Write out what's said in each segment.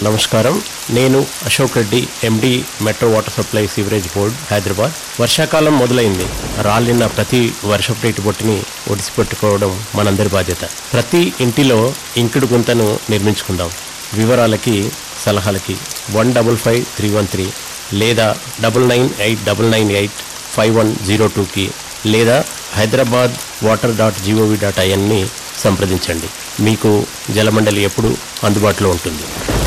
నమస్కారం నేను Ashok Reddy MD metro water supply sewerage board Hyderabad వర్షాకాలం మొదలైంది రాలిన ప్రతి వర్షపు నీటి బొట్టుని ఒడిసిపెట్టుకోవడం మనందరి బాధ్యత ప్రతి ఇంటిలో ఇంకుడు గుంతను నిర్మించుకుందాం వివరాలకి సలహాలకి one double five three one three లేదా double nine eight double nine eight five one zero టూకి లేదా Hyderabad water dot GOV dot ఐఎన్ని సంప్రదించండి మీకు జలమండలి ఎప్పుడు అందుబాటులో ఉంటుంది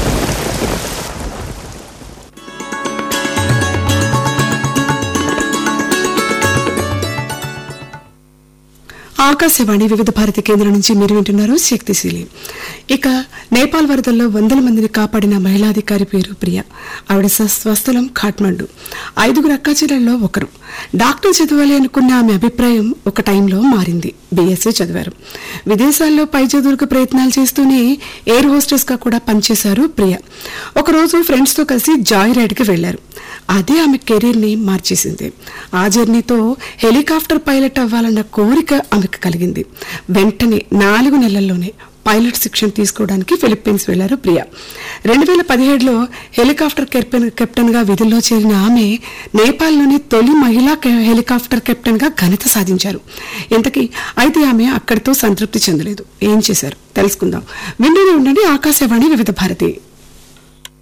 ఆకాశవాణి వివిధ భారతి కేంద్రం నుంచి మీరు వింటున్నారు శక్తిశీలి ఇక నేపాల్ వరదల్లో వందల మందిని కాపాడిన మహిళాధికారి పేరు ప్రియ ఆవిడ స్వ- స్వస్థలం ఖాట్మండు ఐదుగురు అక్కాచెల్లెల్లో ఒకరు డాక్టర్ చదవాలి అనుకున్న ఆమె అభిప్రాయం ఒక టైంలో మారింది బీఎస్సీ చదివారు విదేశాల్లో పై చదువులకు ప్రయత్నాలు చేస్తూనే ఎయిర్ హోస్టెస్ గా కూడా పనిచేశారు ప్రియ ఒకరోజు ఫ్రెండ్స్ తో కలిసి జాయ్ రైడ్ కి వెళ్లారు అదే ఆమె కెరీర్ ని మార్చేసింది ఆ జర్నీతో హెలికాప్టర్ పైలట్ అవ్వాలన్న కోరిక ఆమెకు కలిగింది వెంటనే నాలుగు నెలల్లోనే పైలట్ శిక్షణ తీసుకోవడానికి ఫిలిప్పీన్స్ వెళ్లారు ప్రియ రెండు వేల పదిహేడులో హెలికాప్టర్ కెప్టెన్ కెప్టెన్ గా విధుల్లో చేరిన ఆమె నేపాల్లోని తొలి మహిళా కె- హెలికాప్టర్ కెప్టెన్ గా ఘనత సాధించారు ఇంతకీ అయితే ఆమె అక్కడితో సంతృప్తి చెందలేదు ఏం చేశారు తెలుసుకుందాం వింటూనే ఉండండి ఆకాశవాణి వివిధ భారతి